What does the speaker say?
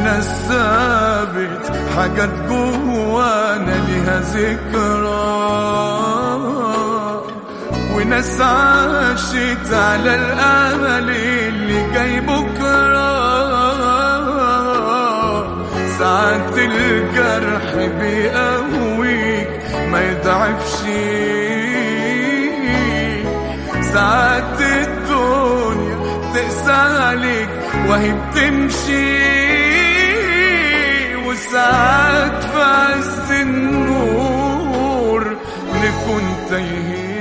حبنا الثابت حاجات جوانا ليها ذكرى وناس عاشت على الامل اللي جاي بكره ساعات الجرح بيقويك ما يضعفش ساعات الدنيا تقسى عليك وهي بتمشي وساعات في عز النور نكون تايهين